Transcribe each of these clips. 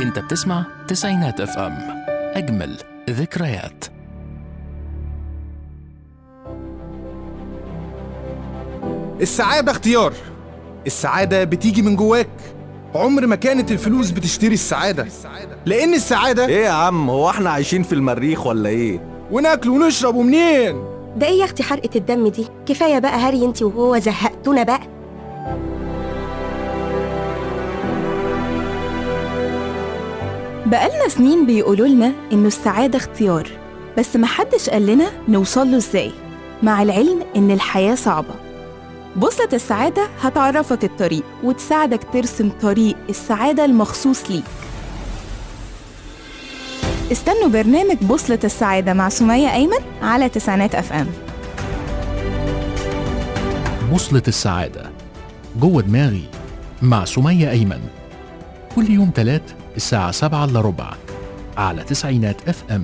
انت بتسمع تسعينات اف ام اجمل ذكريات السعادة اختيار السعادة بتيجي من جواك عمر ما كانت الفلوس بتشتري السعادة لأن السعادة ايه يا عم هو احنا عايشين في المريخ ولا ايه وناكل ونشرب ومنين ده ايه يا اختي حرقة الدم دي كفاية بقى هري انت وهو زهقتونا بقى بقالنا سنين بيقولوا لنا إنه السعادة اختيار بس محدش قال لنا نوصل له إزاي مع العلم إن الحياة صعبة بوصلة السعادة هتعرفك الطريق وتساعدك ترسم طريق السعادة المخصوص ليك استنوا برنامج بوصلة السعادة مع سمية أيمن على تسعينات أف أم بوصلة السعادة جوه دماغي مع سمية أيمن كل يوم تلات الساعة سبعة إلا ربع على تسعينات اف ام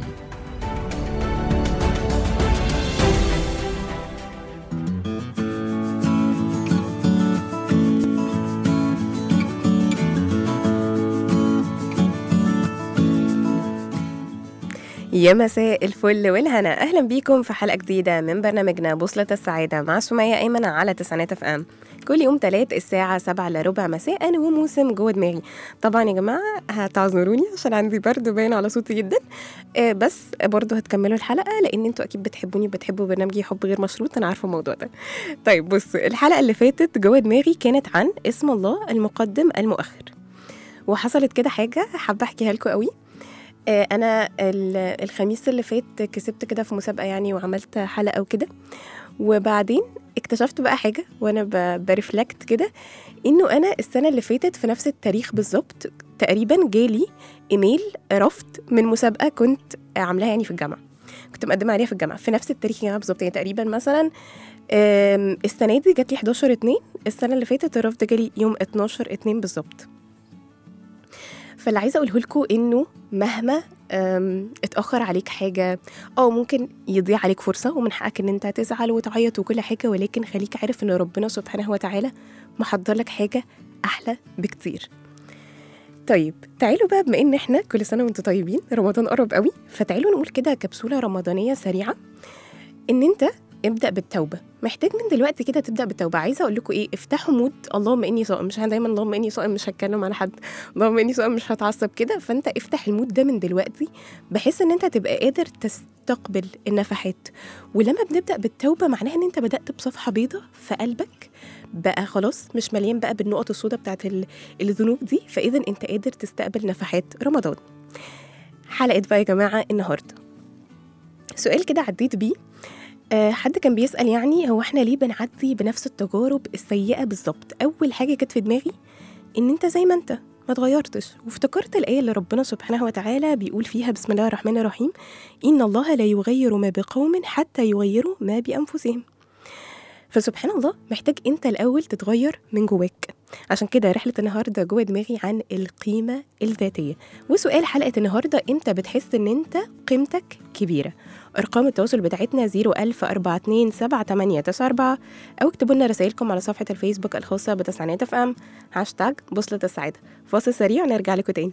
يا مساء الفل والهنا اهلا بيكم في حلقه جديده من برنامجنا بوصله السعاده مع سميه ايمن على تسعينات اف ام كل يوم تلات الساعة سبعة إلا ربع مساء وموسم جوه دماغي طبعا يا جماعة هتعذروني عشان عندي برد باين على صوتي جدا آه، بس برضه هتكملوا الحلقة لأن انتوا أكيد بتحبوني وبتحبوا برنامجي حب غير مشروط أنا عارفة الموضوع ده طيب بصوا الحلقة اللي فاتت جوه دماغي كانت عن اسم الله المقدم المؤخر وحصلت كده حاجة حابة أحكيها لكم قوي آه، انا ال- الخميس اللي فات كسبت كده في مسابقه يعني وعملت حلقه وكده وبعدين اكتشفت بقى حاجه وانا ب- برفلكت كده انه انا السنه اللي فاتت في نفس التاريخ بالظبط تقريبا جالي ايميل رفض من مسابقه كنت عاملاها يعني في الجامعه كنت مقدمه عليها في الجامعه في نفس التاريخ يعني بالظبط يعني تقريبا مثلا آم، السنه دي جات لي 11 2 السنه اللي فاتت الرفض جالي يوم 12 2 بالظبط فاللي عايزه اقوله لكم انه مهما أم، اتاخر عليك حاجه اه ممكن يضيع عليك فرصه ومن حقك ان انت تزعل وتعيط وكل حاجه ولكن خليك عارف ان ربنا سبحانه وتعالى محضر لك حاجه احلى بكتير طيب تعالوا بقى بما ان احنا كل سنه وانتم طيبين رمضان قرب قوي فتعالوا نقول كده كبسوله رمضانيه سريعه ان انت ابدا بالتوبه محتاج من دلوقتي كده تبدا بالتوبه عايزه اقول لكم ايه افتحوا مود اللهم اني صائم مش أنا دايما اللهم اني صائم مش هتكلم على حد اللهم اني صائم مش هتعصب كده فانت افتح المود ده من دلوقتي بحيث ان انت تبقى قادر تستقبل النفحات ولما بنبدا بالتوبه معناها ان انت بدات بصفحه بيضة في قلبك بقى خلاص مش مليان بقى بالنقط السوداء بتاعت ال- الذنوب دي فاذا انت قادر تستقبل نفحات رمضان حلقه بقى يا جماعه النهارده سؤال كده عديت بيه آه، حد كان بيسأل يعني هو احنا ليه بنعدي بنفس التجارب السيئة بالظبط أول حاجة كانت في دماغي إن أنت زي ما أنت ما اتغيرتش وافتكرت الآية اللي ربنا سبحانه وتعالى بيقول فيها بسم الله الرحمن الرحيم إن الله لا يغير ما بقوم حتى يغيروا ما بأنفسهم فسبحان الله محتاج أنت الأول تتغير من جواك عشان كده رحلة النهاردة جوه دماغي عن القيمة الذاتية وسؤال حلقة النهاردة أنت بتحس إن أنت قيمتك كبيرة أرقام التواصل بتاعتنا 010427894 أو اكتبوا لنا رسائلكم على صفحة الفيسبوك الخاصة بتسعينات اف ام هاشتاج بوصلة السعادة فاصل سريع ونرجع لكم تاني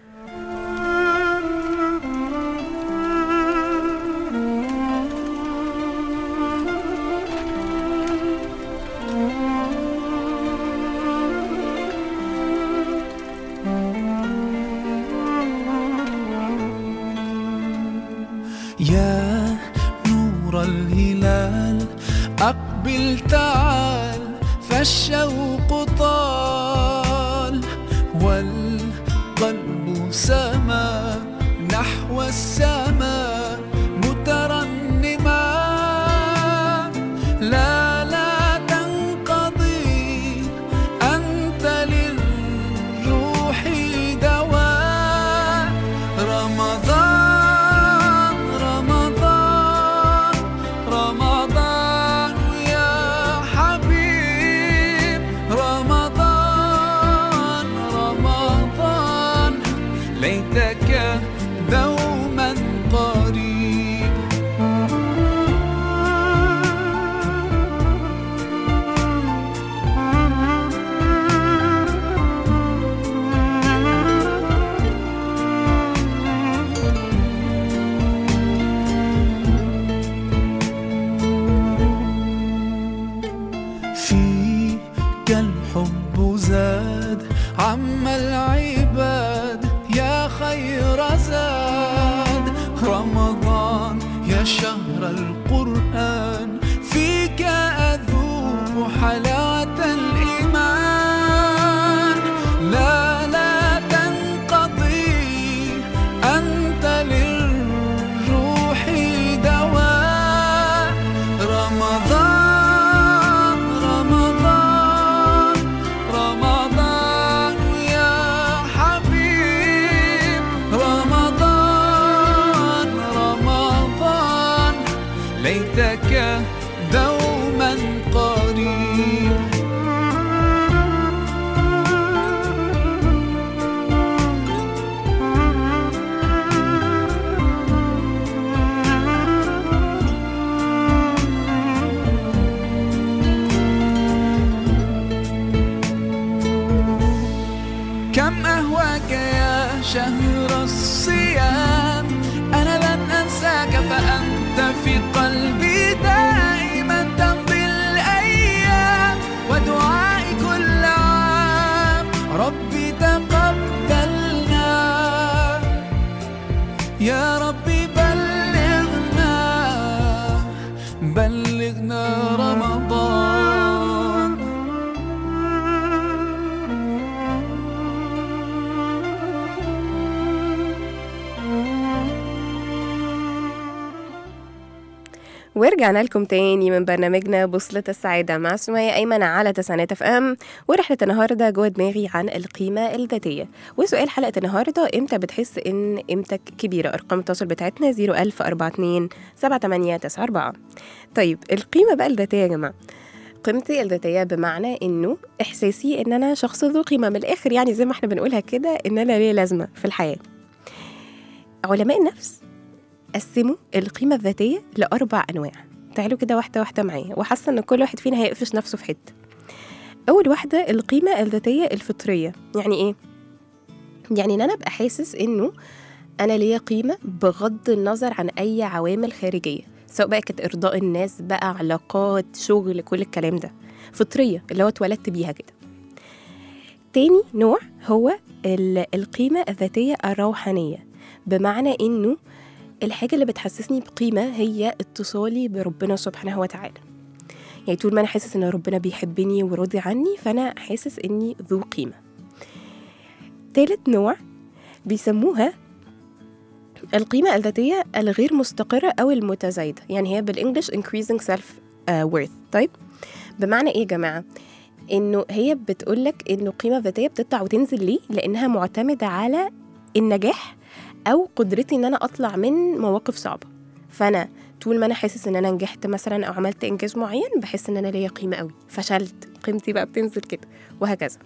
يا نور الهلال أقبل تعال فالشوق طال والقلب سما نحو السماء مترنما لا لا تنقضي أنت للروح دواء رمضان رمضان رمضان يا حبيب رمضان رمضان ليتك دوما فيك الحب زاد عم العباد يا خير زاد رمضان يا شهر القرآن فيك أذوق حلاوة الإيمان لا لا تنقضي أنت للروح دواء رمضان رمضان رمضان يا حبيب رمضان رمضان ليتك دوما قريب كم أهواك يا شهر الصيام أنا لن أنساك فأنت في قلبي دائما تمضي الأيام ودعائي كل عام ربي تقبلنا يا ربي بلغنا بلغنا رمضان ورجعنا لكم تاني من برنامجنا بوصلة السعادة مع سمية أيمن على تسعينات اف ام ورحلة النهاردة جوه دماغي عن القيمة الذاتية وسؤال حلقة النهاردة امتى بتحس ان قيمتك كبيرة أرقام التواصل بتاعتنا 01042 7894 طيب القيمة بقى الذاتية يا جماعة قيمتي الذاتية بمعنى انه احساسي ان انا شخص ذو قيمة من الاخر يعني زي ما احنا بنقولها كده ان انا ليه لازمة في الحياة علماء النفس قسموا القيمة الذاتية لأربع أنواع تعالوا كده واحدة واحدة معايا وحاسة إن كل واحد فينا هيقفش نفسه في حتة أول واحدة القيمة الذاتية الفطرية يعني إيه؟ يعني إن أنا أبقى حاسس إنه أنا ليا قيمة بغض النظر عن أي عوامل خارجية سواء بقى كانت إرضاء الناس بقى علاقات شغل كل الكلام ده فطرية اللي هو اتولدت بيها كده تاني نوع هو ال- القيمة الذاتية الروحانية بمعنى إنه الحاجة اللي بتحسسني بقيمة هي اتصالي بربنا سبحانه وتعالى يعني طول ما أنا حاسس إن ربنا بيحبني وراضي عني فأنا حاسس إني ذو قيمة تالت نوع بيسموها القيمة الذاتية الغير مستقرة أو المتزايدة يعني هي بالإنجلش increasing self uh, worth طيب بمعنى إيه يا جماعة؟ إنه هي بتقولك إنه القيمة الذاتية بتطلع وتنزل ليه؟ لأنها معتمدة على النجاح او قدرتي ان انا اطلع من مواقف صعبه فانا طول ما انا حاسس ان انا نجحت مثلا او عملت انجاز معين بحس ان انا ليا قيمه قوي فشلت قيمتي بقى بتنزل كده وهكذا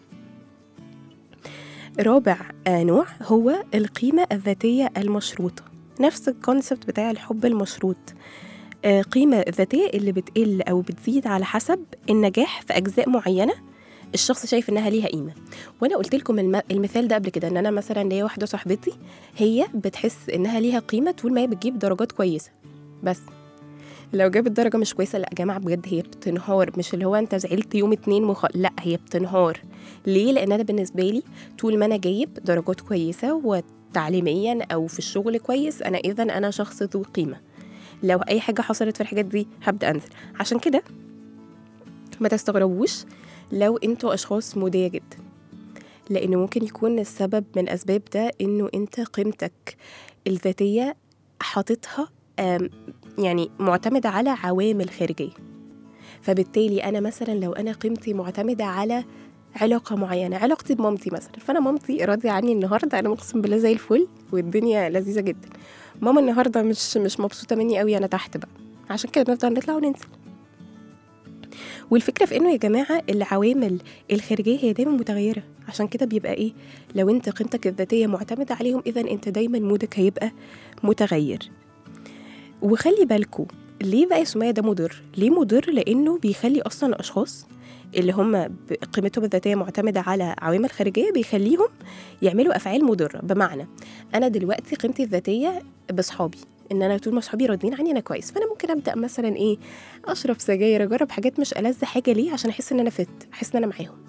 رابع آه، نوع هو القيمه الذاتيه المشروطه نفس الكونسبت بتاع الحب المشروط آه، قيمة ذاتية اللي بتقل أو بتزيد على حسب النجاح في أجزاء معينة الشخص شايف إنها ليها قيمة وانا قلت لكم الم... المثال ده قبل كده ان انا مثلا ليا واحده صاحبتي هي بتحس انها ليها قيمه طول ما هي بتجيب درجات كويسه بس لو جابت درجه مش كويسه لا يا جماعه بجد هي بتنهار مش اللي هو انت زعلت يوم اتنين مخ... لا هي بتنهار ليه لان انا بالنسبه لي طول ما انا جايب درجات كويسه وتعليميا او في الشغل كويس انا اذا انا شخص ذو قيمه لو اي حاجه حصلت في الحاجات دي هبدا انزل عشان كده ما تستغربوش لو انتوا اشخاص موديه جدا لأنه ممكن يكون السبب من أسباب ده إنه أنت قيمتك الذاتية حاططها آم، يعني معتمدة على عوامل خارجية فبالتالي أنا مثلا لو أنا قيمتي معتمدة على علاقة معينة علاقتي بمامتي مثلا فأنا مامتي راضية عني النهاردة أنا أقسم بالله زي الفل والدنيا لذيذة جدا ماما النهاردة مش مش مبسوطة مني قوي أنا تحت بقى عشان كده بنفضل نطلع وننزل والفكرة في إنه يا جماعة العوامل الخارجية هي دايما متغيرة عشان كده بيبقى إيه لو أنت قيمتك الذاتية معتمدة عليهم إذا أنت دايما مودك هيبقى متغير وخلي بالكوا ليه بقى يا سمية ده مضر؟ ليه مضر؟ لأنه بيخلي أصلا الأشخاص اللي هم ب- قيمتهم الذاتية معتمدة على عوامل خارجية بيخليهم يعملوا أفعال مضرة بمعنى أنا دلوقتي قيمتي الذاتية بصحابي ان انا طول ما صحابي راضيين عني انا كويس فانا ممكن ابدا مثلا ايه اشرب سجاير اجرب حاجات مش ألذ حاجه ليه عشان احس ان انا فت احس ان انا معاهم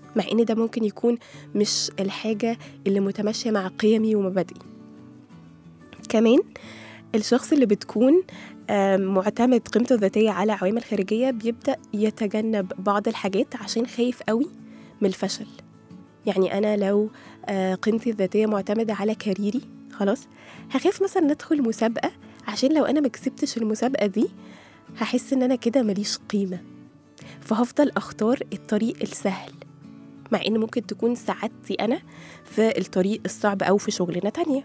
مع ان ده ممكن يكون مش الحاجه اللي متماشيه مع قيمي ومبادئي كمان الشخص اللي بتكون آم، معتمد قيمته الذاتيه على عوامل خارجيه بيبدا يتجنب بعض الحاجات عشان خايف قوي من الفشل يعني انا لو آه، قيمتي الذاتيه معتمده على كاريري خلاص هخاف مثلا ندخل مسابقه عشان لو انا ما كسبتش المسابقه دي هحس ان انا كده ماليش قيمه فهفضل اختار الطريق السهل مع ان ممكن تكون سعادتي انا في الطريق الصعب او في شغلانه تانية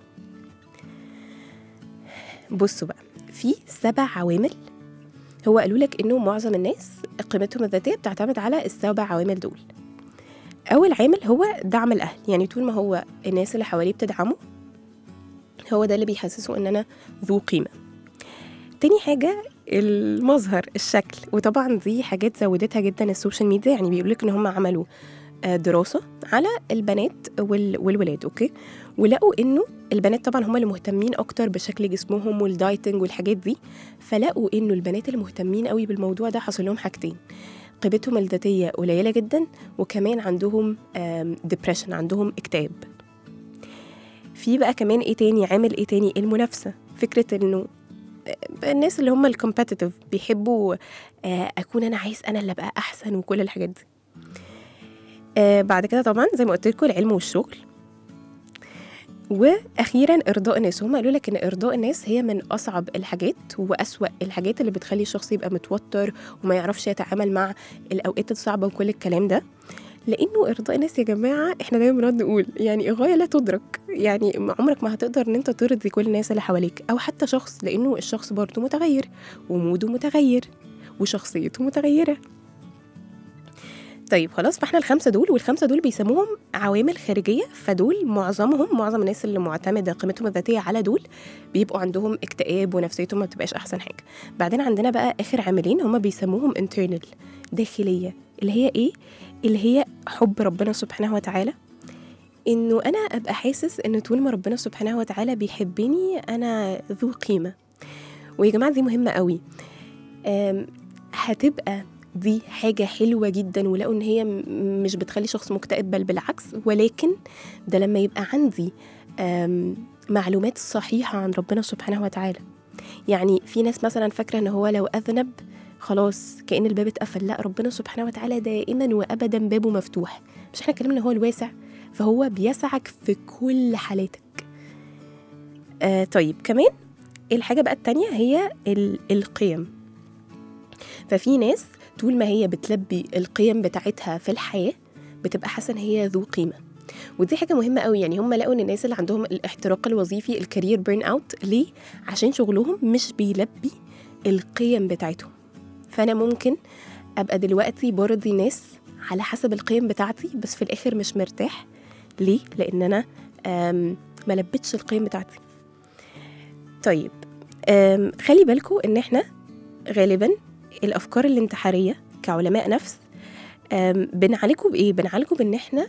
بصوا بقى في سبع عوامل هو قالوا لك انه معظم الناس قيمتهم الذاتيه بتعتمد على السبع عوامل دول اول عامل هو دعم الاهل يعني طول ما هو الناس اللي حواليه بتدعمه هو ده اللي بيحسسه ان انا ذو قيمه تاني حاجه المظهر الشكل وطبعا دي حاجات زودتها جدا السوشيال ميديا يعني بيقول لك ان هم عملوا آه، دراسه على البنات وال- والولاد اوكي ولقوا انه البنات طبعا هم اللي مهتمين اكتر بشكل جسمهم والدايتنج والحاجات دي فلقوا انه البنات اللي مهتمين قوي بالموضوع ده حصل لهم حاجتين قيمتهم الذاتيه قليله جدا وكمان عندهم ديبريشن عندهم اكتئاب في بقى كمان ايه تاني عامل ايه تاني المنافسه فكره انه آه، الناس اللي هم الكومبetitive بيحبوا آه، اكون انا عايز انا اللي ابقى احسن وكل الحاجات دي آه، بعد كده طبعا زي ما قلت لكم العلم والشغل واخيرا ارضاء الناس هم قالوا لك ان ارضاء الناس هي من اصعب الحاجات واسوا الحاجات اللي بتخلي الشخص يبقى متوتر وما يعرفش يتعامل مع الاوقات الصعبه وكل الكلام ده لانه ارضاء الناس يا جماعه احنا دايما بنقعد نقول يعني غايه لا تدرك يعني عمرك ما هتقدر ان انت ترضي كل الناس اللي حواليك او حتى شخص لانه الشخص برضه متغير وموده متغير وشخصيته متغيره طيب خلاص فاحنا الخمسه دول والخمسه دول بيسموهم عوامل خارجيه فدول معظمهم معظم الناس اللي معتمده قيمتهم الذاتيه على دول بيبقوا عندهم اكتئاب ونفسيتهم ما بتبقاش احسن حاجه بعدين عندنا بقى اخر عاملين هما بيسموهم internal داخليه اللي هي ايه اللي هي حب ربنا سبحانه وتعالى انه انا ابقى حاسس ان طول ما ربنا سبحانه وتعالى بيحبني انا ذو قيمه ويا جماعه دي مهمه قوي أم، هتبقى دي حاجة حلوة جدا ولقوا إن هي م- مش بتخلي شخص مكتئب بل بالعكس ولكن ده لما يبقى عندي أم، معلومات صحيحة عن ربنا سبحانه وتعالى يعني في ناس مثلا فاكرة إن هو لو أذنب خلاص كأن الباب اتقفل لا ربنا سبحانه وتعالى دائما وأبدا بابه مفتوح مش احنا اتكلمنا إن هو الواسع فهو بيسعك في كل حالاتك آه طيب كمان الحاجة بقى التانية هي ال- القيم ففي ناس طول ما هي بتلبي القيم بتاعتها في الحياة بتبقى حاسة إن هي ذو قيمة ودي حاجة مهمة قوي يعني هم لقوا إن الناس اللي عندهم الاحتراق الوظيفي الكارير بيرن أوت ليه؟ عشان شغلهم مش بيلبي القيم بتاعتهم فأنا ممكن أبقى دلوقتي برضي ناس على حسب القيم بتاعتي بس في الآخر مش مرتاح ليه؟ لأن أنا آم، ما لبتش القيم بتاعتي طيب آم، خلي بالكم إن إحنا غالبا الافكار الانتحاريه كعلماء نفس آم، بنعالجه بايه بنعالجه بان احنا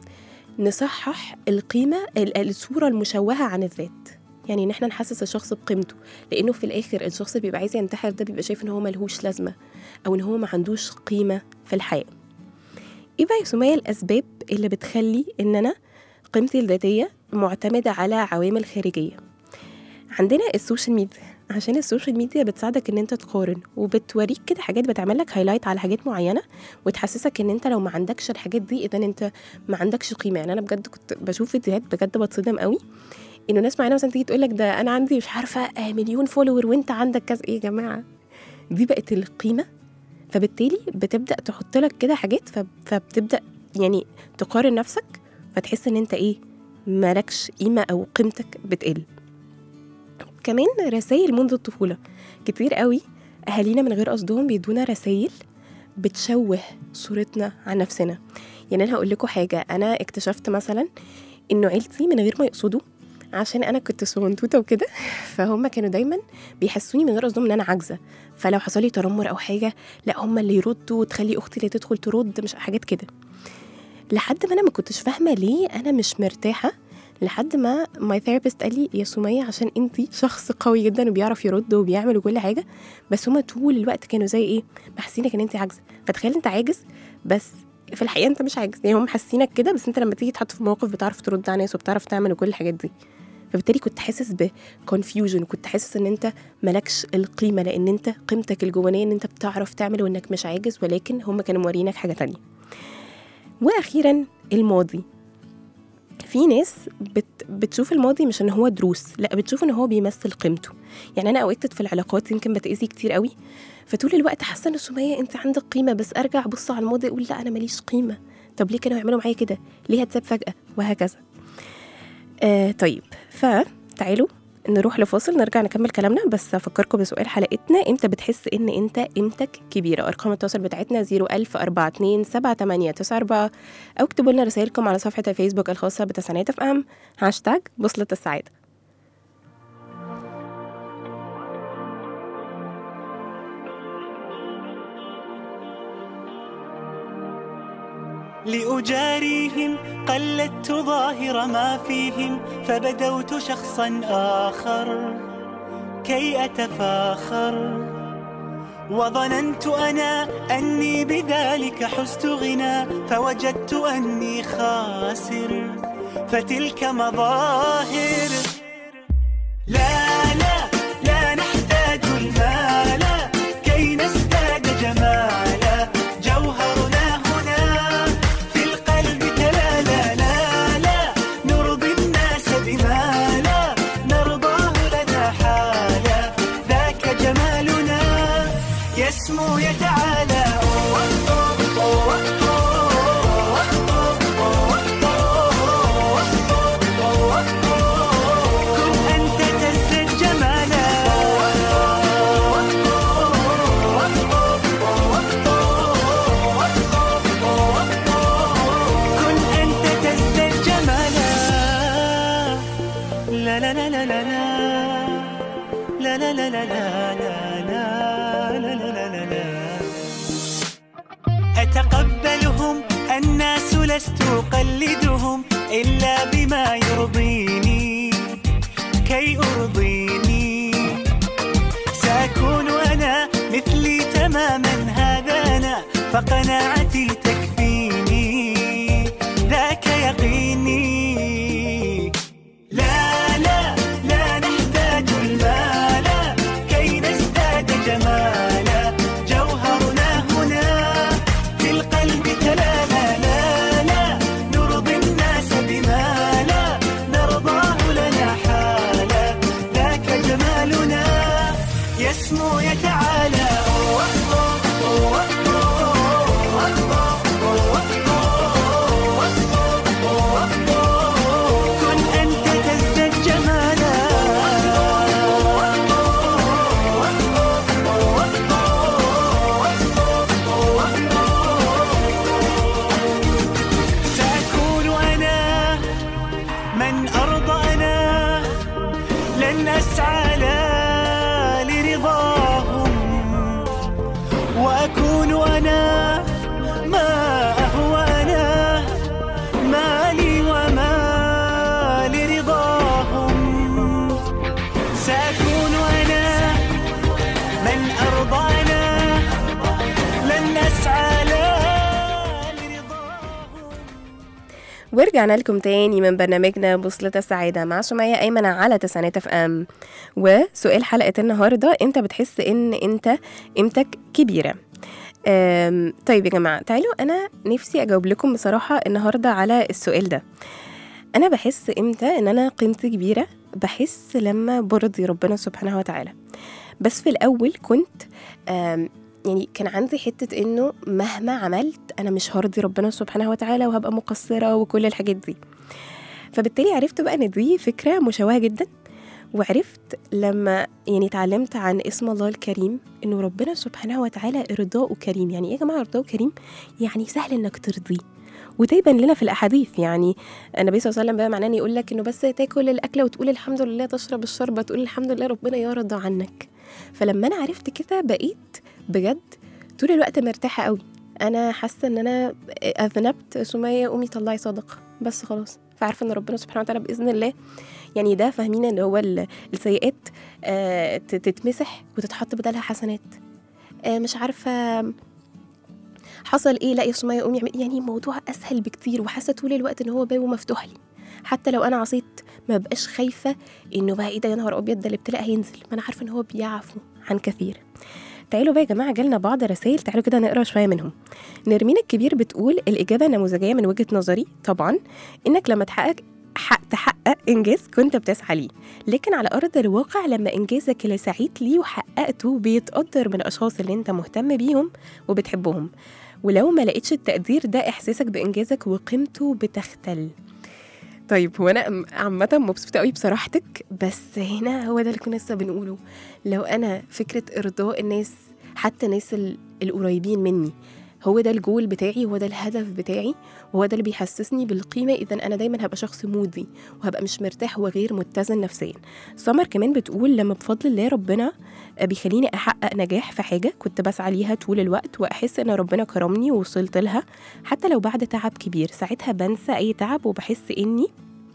نصحح القيمه ال- الصوره المشوهه عن الذات يعني ان احنا نحسس الشخص بقيمته لانه في الاخر الشخص اللي بيبقى عايز ينتحر ده بيبقى شايف ان هو ملهوش لازمه او ان هو ما عندوش قيمه في الحياه ايه بقى يا سمية الاسباب اللي بتخلي ان انا قيمتي الذاتيه معتمده على عوامل خارجيه عندنا السوشيال ميديا عشان السوشيال ميديا بتساعدك ان انت تقارن وبتوريك كده حاجات بتعمل لك هايلايت على حاجات معينه وتحسسك ان انت لو ما عندكش الحاجات دي اذا انت ما عندكش قيمه يعني انا بجد كنت بشوف فيديوهات بجد بتصدم قوي انه ناس معينه مثلا تيجي تقول لك ده انا عندي مش عارفه آه، مليون فولور وانت عندك كذا ايه يا جماعه دي بقت القيمه فبالتالي بتبدا تحط لك كده حاجات فب- فبتبدا يعني تقارن نفسك فتحس ان انت ايه مالكش قيمه او قيمتك بتقل كمان رسائل منذ الطفولة كتير قوي أهالينا من غير قصدهم بيدونا رسائل بتشوه صورتنا عن نفسنا يعني أنا هقول لكم حاجة أنا اكتشفت مثلا إنه عيلتي من غير ما يقصدوا عشان أنا كنت صغنطوطة وكده فهم كانوا دايما بيحسوني من غير قصدهم إن أنا عاجزة فلو حصل لي تنمر أو حاجة لا هم اللي يردوا وتخلي أختي اللي تدخل ترد مش حاجات كده لحد ما أنا ما كنتش فاهمة ليه أنا مش مرتاحة لحد ما ماي ثيرابيست قال لي يا سمية عشان انت شخص قوي جدا وبيعرف يرد وبيعمل وكل حاجه بس هما طول الوقت كانوا زي ايه محسينك ان انت عاجزه فتخيل انت عاجز بس في الحقيقه انت مش عاجز يعني هم حاسينك كده بس انت لما تيجي تحط في موقف بتعرف ترد على ناس وبتعرف تعمل وكل الحاجات دي فبالتالي كنت حاسس بكونفيوجن وكنت حاسس ان انت مالكش القيمه لان انت قيمتك الجوانيه ان انت بتعرف تعمل وانك مش عاجز ولكن هم كانوا مورينك حاجه تانية واخيرا الماضي في ناس بت بتشوف الماضي مش ان هو دروس لا بتشوف ان هو بيمثل قيمته يعني انا اوقات في العلاقات يمكن بتاذي كتير قوي فطول الوقت حاسه ان سميه انت عندك قيمه بس ارجع ابص على الماضي اقول لا انا ماليش قيمه طب ليه كانوا يعملوا معايا كده ليه هتساب فجاه وهكذا آه طيب فتعالوا نروح لفاصل نرجع نكمل كلامنا بس افكركم بسؤال حلقتنا امتى بتحس ان انت قيمتك كبيره ارقام التواصل بتاعتنا 01042 7894 او اكتبوا لنا رسائلكم على صفحه الفيسبوك الخاصه بتسعينات اف ام هاشتاج بوصله السعاده لأجاريهم قلدت ظاهر ما فيهم فبدوت شخصا آخر كي أتفاخر وظننت أنا أني بذلك حزت غنى فوجدت أني خاسر فتلك مظاهر لا لا لا نحتاج المال كي نزداد جمالا جوهرنا هنا في القلب تلالا لا لا نرضي الناس بما لا نرضاه لنا حالا ذاك جمالنا يسمو يتعالى كن أنت تزدد جمالا كن أنت تزدد جمالا لا لا لا لا لا لا لا لا لا لا لا لا لا لا لا لا لا أتقبلهم الناس لست أقلدهم إلا بما يرضيني كي أرضيني سأكون أنا مثلي تماما هذا أنا فقناعتي تكفيني ذاك يقيني لا لا لا نحتاج المال كي نزداد جمالا جوهرنا هنا في القلب تلالا لا لا نرضي الناس بما لا نرضاه لنا حالا ذاك جمالنا يسمو يتعالى كن أنت تزدد جمالا سأكون أنا من أرضى أنا لن أسعى لا لرضاهم وأكون أنا ما أهوى أنا ما لي وما لرضاهم سأكون أنا من أرضى أنا لن أسعى لا لرضاهم ورجعنا لكم تاني من برنامجنا بوصلة السعادة مع سمية أيمن على تسعينات اف ام وسؤال حلقة النهاردة انت بتحس ان انت قيمتك كبيرة أم، طيب يا جماعة تعالوا أنا نفسي أجاوب لكم بصراحة النهاردة على السؤال ده أنا بحس إمتى إن أنا قيمتي كبيرة بحس لما برضي ربنا سبحانه وتعالى بس في الأول كنت أم، يعني كان عندي حتة إنه مهما عملت أنا مش هرضي ربنا سبحانه وتعالى وهبقى مقصرة وكل الحاجات دي فبالتالي عرفت بقى إن دي فكرة مشوهة جدا وعرفت لما يعني اتعلمت عن اسم الله الكريم انه ربنا سبحانه وتعالى ارضاؤه كريم يعني ايه يا جماعه ارضاؤه كريم يعني سهل انك ترضيه وده يبان لنا في الاحاديث يعني النبي صلى الله عليه وسلم بقى معناه إن يقول لك انه بس تاكل الاكله وتقول الحمد لله تشرب الشربه تقول الحمد لله ربنا يرضى عنك فلما انا عرفت كده بقيت بجد طول الوقت مرتاحه قوي انا حاسه ان انا اذنبت سميه قومي طلعي صدقه بس خلاص فعارفه ان ربنا سبحانه وتعالى باذن الله يعني ده فاهمين ان هو ال- السيئات آه، ت- تتمسح وتتحط بدلها حسنات آه، مش عارفه حصل ايه لا يا سمية قومي اعملي يعني الموضوع اسهل بكتير وحاسه طول الوقت ان هو بابه مفتوح لي حتى لو انا عصيت ما بقاش خايفه انه بقى ايه ده يا نهار ابيض ده الابتلاء هينزل ما انا عارفه ان هو بيعفو عن كثير تعالوا بقى يا جماعه جالنا بعض رسائل تعالوا كده نقرا شويه منهم نرمين الكبير بتقول الاجابه نموذجيه من وجهه نظري طبعا انك لما تحقق حق تحقق انجاز كنت بتسعى ليه لكن على ارض الواقع لما انجازك اللي سعيت ليه وحققته بيتقدر من الاشخاص اللي انت مهتم بيهم وبتحبهم ولو ما لقيتش التقدير ده احساسك بانجازك وقيمته بتختل طيب هو انا م- عامه مبسوطه قوي بصراحتك بس هنا هو ده اللي كنا لسه بنقوله لو انا فكره ارضاء الناس حتى الناس ال- القريبين مني هو ده الجول بتاعي هو ده الهدف بتاعي وهو ده اللي بيحسسني بالقيمه اذا انا دايما هبقى شخص مودي وهبقى مش مرتاح وغير متزن نفسيا سمر كمان بتقول لما بفضل الله ربنا بيخليني احقق نجاح في حاجه كنت بسعى ليها طول الوقت واحس ان ربنا كرمني ووصلت لها حتى لو بعد تعب كبير ساعتها بنسى اي تعب وبحس اني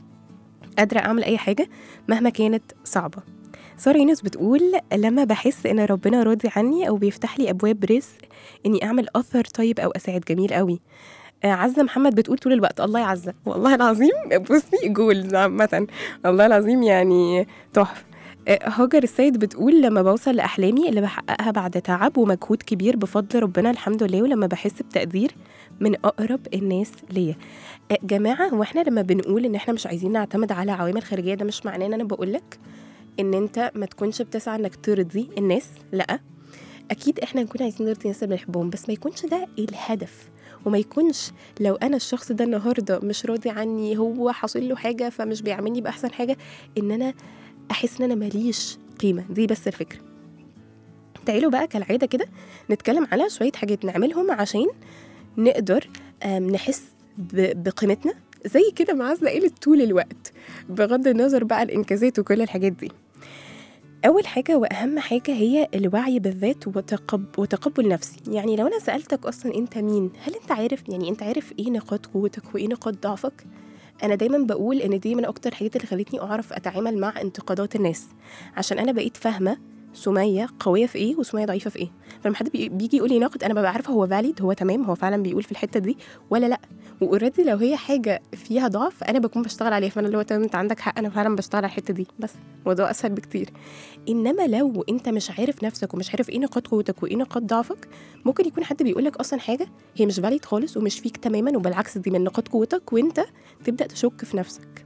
قادره اعمل اي حاجه مهما كانت صعبه سارة يونس بتقول لما بحس ان ربنا راضي عني او بيفتح لي ابواب رزق اني اعمل اثر طيب او اساعد جميل قوي آه، عزة محمد بتقول طول الوقت الله يعزة والله العظيم بصي جولز عامة الله العظيم يعني تحفة آه، هاجر السيد بتقول لما بوصل لأحلامي اللي بحققها بعد تعب ومجهود كبير بفضل ربنا الحمد لله ولما بحس بتقدير من أقرب الناس ليا آه، جماعة هو احنا لما بنقول ان احنا مش عايزين نعتمد على عوامل خارجية ده مش معناه ان انا بقولك ان انت ما تكونش بتسعى انك ترضي الناس لا اكيد احنا نكون عايزين نرضي الناس اللي بنحبهم بس ما يكونش ده الهدف وما يكونش لو انا الشخص ده النهارده مش راضي عني هو حاصل له حاجه فمش بيعاملني باحسن حاجه ان انا احس ان انا ماليش قيمه دي بس الفكره تعالوا بقى كالعاده كده نتكلم على شويه حاجات نعملهم عشان نقدر آم، نحس ب- بقيمتنا زي كده معزة قالت طول الوقت بغض النظر بقى الانجازات وكل الحاجات دي أول حاجة وأهم حاجة هي الوعي بالذات وتقب وتقبل نفسي يعني لو أنا سألتك أصلا أنت مين هل أنت عارف يعني أنت عارف إيه نقاط قوتك وإيه نقاط ضعفك أنا دايما بقول إن دي من أكتر الحاجات اللي خلتني أعرف أتعامل مع انتقادات الناس عشان أنا بقيت فاهمة سمية قوية في إيه وسمية ضعيفة في إيه فلما حد بي- بيجي يقول لي ناقد أنا ببقى عارفة هو فاليد هو تمام هو فعلا بيقول في الحتة دي ولا لأ واوريدي لو هي حاجه فيها ضعف انا بكون بشتغل عليها فانا اللي هو تمام انت عندك حق انا فعلا بشتغل على الحته دي بس الموضوع اسهل بكتير انما لو انت مش عارف نفسك ومش عارف ايه نقاط قوتك وايه نقاط ضعفك ممكن يكون حد بيقول لك اصلا حاجه هي مش فاليد خالص ومش فيك تماما وبالعكس دي من نقاط قوتك وانت تبدا تشك في نفسك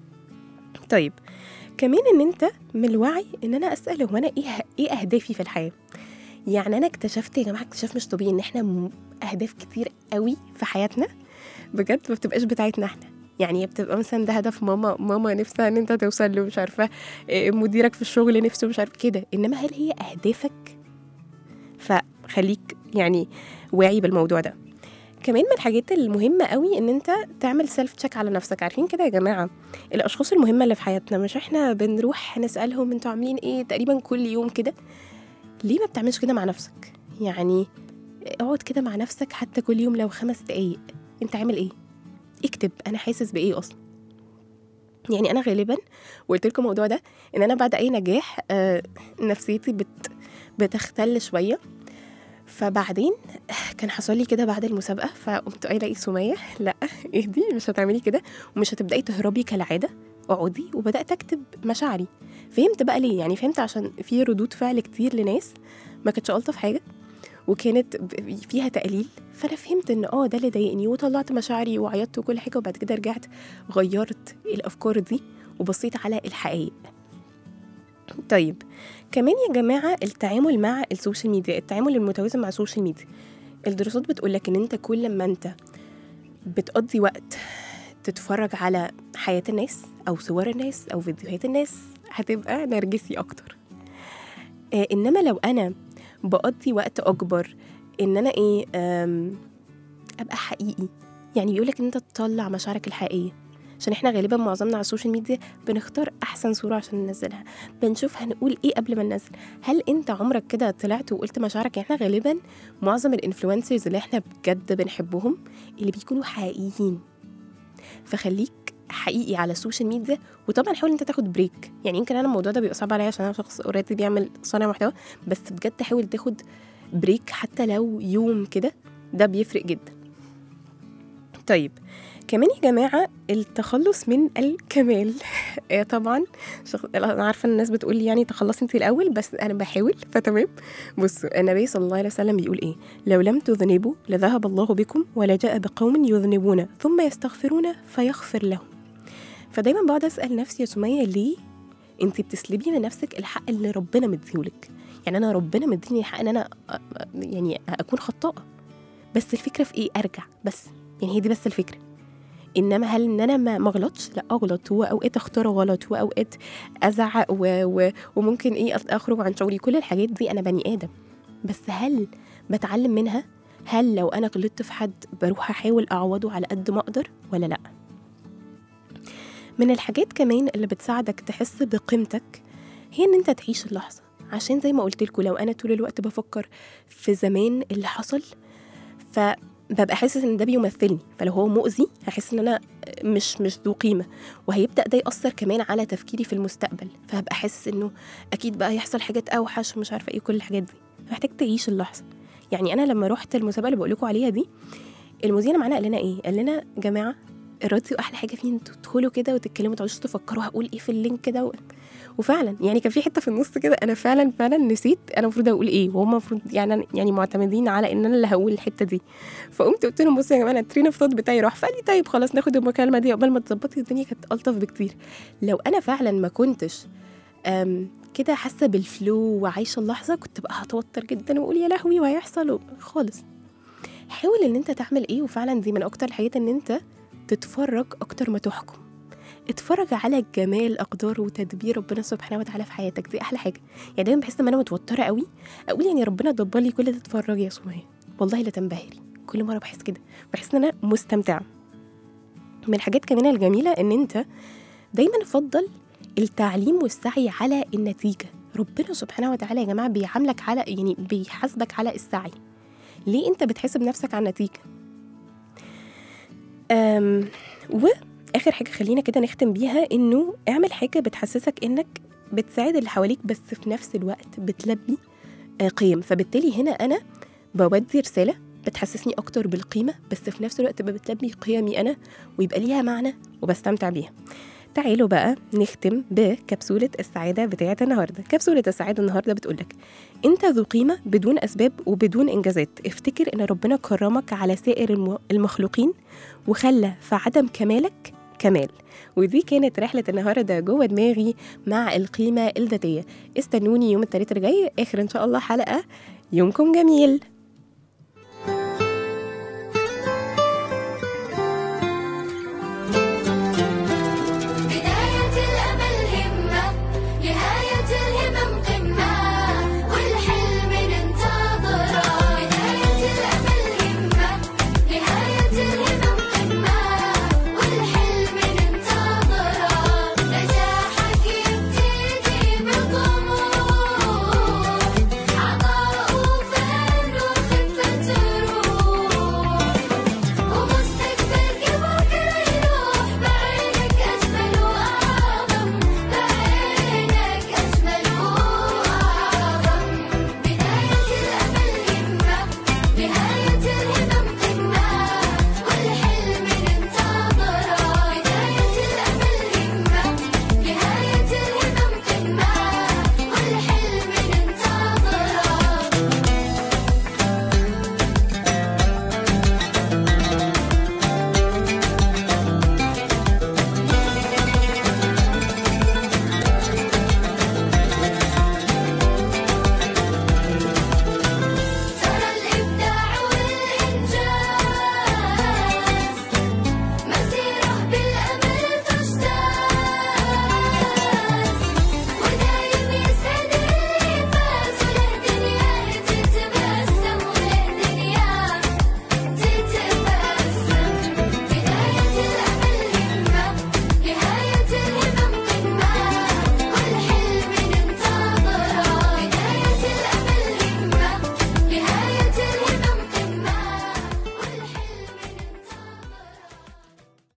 طيب كمان ان انت من الوعي ان انا اسال هو انا ايه ايه اهدافي في الحياه يعني انا اكتشفت يا جماعه اكتشاف مش طبيعي ان احنا م- اهداف كتير قوي في حياتنا بجد ما بتبقاش بتاعتنا احنا يعني هي بتبقى مثلا ده هدف ماما ماما نفسها ان انت توصل له مش عارفه إيه، مديرك في الشغل نفسه مش عارف كده انما هل هي اهدافك فخليك يعني واعي بالموضوع ده كمان من الحاجات المهمة قوي ان انت تعمل سيلف تشيك على نفسك عارفين كده يا جماعة الاشخاص المهمة اللي في حياتنا مش احنا بنروح نسألهم انتوا عاملين ايه تقريبا كل يوم كده ليه ما بتعملش كده مع نفسك يعني اقعد كده مع نفسك حتى كل يوم لو خمس دقايق انت عامل ايه اكتب انا حاسس بايه اصلا يعني انا غالبا وقلت لكم الموضوع ده ان انا بعد اي نجاح آه نفسيتي بت بتختل شويه فبعدين كان حصل لي كده بعد المسابقه فقمت قايله ايه سميه لا اهدي مش هتعملي كده ومش هتبداي تهربي كالعاده اقعدي وبدات اكتب مشاعري فهمت بقى ليه يعني فهمت عشان في ردود فعل كتير لناس ما كانتش الطف حاجه وكانت ب- فيها تقليل فانا فهمت ان اه ده اللي ضايقني وطلعت مشاعري وعيطت وكل حاجه وبعد كده رجعت غيرت الافكار دي وبصيت على الحقائق طيب كمان يا جماعه التعامل مع السوشيال ميديا التعامل المتوازن مع السوشيال ميديا الدراسات بتقول لك ان انت كل ما انت بتقضي وقت تتفرج على حياه الناس او صور الناس او فيديوهات الناس هتبقى نرجسي اكتر آه انما لو انا بقضي وقت اكبر ان انا ايه أم، ابقى حقيقي يعني بيقولك ان انت تطلع مشاعرك الحقيقيه عشان احنا غالبا معظمنا على السوشيال ميديا بنختار احسن صوره عشان ننزلها بنشوف هنقول ايه قبل ما ننزل هل انت عمرك كده طلعت وقلت مشاعرك يعني احنا غالبا معظم الانفلونسرز اللي احنا بجد بنحبهم اللي بيكونوا حقيقيين فخليك حقيقي على السوشيال ميديا وطبعا حاول انت تاخد بريك يعني يمكن انا الموضوع ده بيبقى صعب عليا عشان انا شخص اوريدي بيعمل صانع محتوى بس بجد حاول تاخد بريك حتى لو يوم كده ده بيفرق جدا طيب كمان يا جماعة التخلص من الكمال آه طبعا شخ... أنا عارفة إن الناس بتقول لي يعني تخلصي انت الأول بس أنا بحاول فتمام بصوا النبي صلى الله عليه وسلم بيقول إيه لو لم تذنبوا لذهب الله بكم ولجاء بقوم يذنبون ثم يستغفرون فيغفر لهم فدايما بقعد أسأل نفسي يا سمية ليه انت بتسلبي من نفسك الحق اللي ربنا مديهولك يعني انا ربنا مديني الحق ان انا أ- أ- يعني اكون خطاءه بس الفكره في ايه ارجع بس يعني هي دي بس الفكره انما هل ان انا ما ما اغلطش لا اغلط واوقات اختار غلط واوقات ازعق و... و... وممكن ايه أت- اخرج عن شغلي كل الحاجات دي انا بني ادم بس هل بتعلم منها هل لو انا غلطت في حد بروح احاول اعوضه على قد ما اقدر ولا لا من الحاجات كمان اللي بتساعدك تحس بقيمتك هي ان انت تعيش اللحظه عشان زي ما قلت لكم لو انا طول الوقت بفكر في زمان اللي حصل فببقى حاسس ان ده بيمثلني فلو هو مؤذي هحس ان انا مش مش ذو قيمه وهيبدا ده ياثر كمان على تفكيري في المستقبل فهبقى حاسس انه اكيد بقى يحصل حاجات اوحش ومش عارفه ايه كل الحاجات دي محتاج تعيش اللحظه يعني انا لما رحت المسابقه اللي بقول لكم عليها دي المذيع اللي معانا قال لنا ايه قال لنا جماعه الراديو احلى حاجه فيه انتوا تدخلوا كده وتتكلموا ما تقعدوش تفكروا هقول ايه في اللينك كده و... وفعلا يعني كان في حته في النص كده انا فعلا فعلا نسيت انا المفروض اقول ايه وهم المفروض يعني يعني معتمدين على ان انا اللي هقول الحته دي فقمت قلت لهم بصوا يا جماعه انا الترين اوف ثوت بتاعي راح فقال لي طيب خلاص ناخد المكالمه دي قبل ما تظبطي الدنيا كانت الطف بكتير لو انا فعلا ما كنتش أم كده حاسه بالفلو وعايشه اللحظه كنت بقى هتوتر جدا واقول يا لهوي وهيحصل و- خالص حاول ان انت تعمل ايه وفعلا دي من اكتر الحاجات ان انت تتفرج اكتر ما تحكم اتفرج على جمال اقدار وتدبير ربنا سبحانه وتعالى في حياتك دي احلى حاجه يعني دايما بحس ان انا متوتره قوي اقول يعني ربنا دبر لي كل ده اتفرجي يا سمية والله لا تنبهري كل مره بحس كده بحس ان انا مستمتعه من الحاجات كمان الجميله ان انت دايما فضل التعليم والسعي على النتيجه ربنا سبحانه وتعالى يا جماعه بيعاملك على يعني بيحاسبك على السعي ليه انت بتحاسب نفسك على النتيجه أم واخر حاجه خلينا كده نختم بيها انه اعمل حاجه بتحسسك انك بتساعد اللي حواليك بس في نفس الوقت بتلبي آه، قيم فبالتالي هنا انا بودي رساله بتحسسني اكتر بالقيمه بس في نفس الوقت تبقى بتلبي قيمي انا ويبقى ليها معنى وبستمتع بيها تعالوا بقى نختم بكبسولة السعادة بتاعة النهاردة كبسولة السعادة النهاردة بتقولك انت ذو قيمة بدون أسباب وبدون إنجازات افتكر ان ربنا كرمك على سائر الم- المخلوقين وخلى في عدم كمالك كمال ودي كانت رحلة النهاردة جوه دماغي مع القيمة الذاتية استنوني يوم الثلاثاء الجاي آخر إن شاء الله حلقة يومكم جميل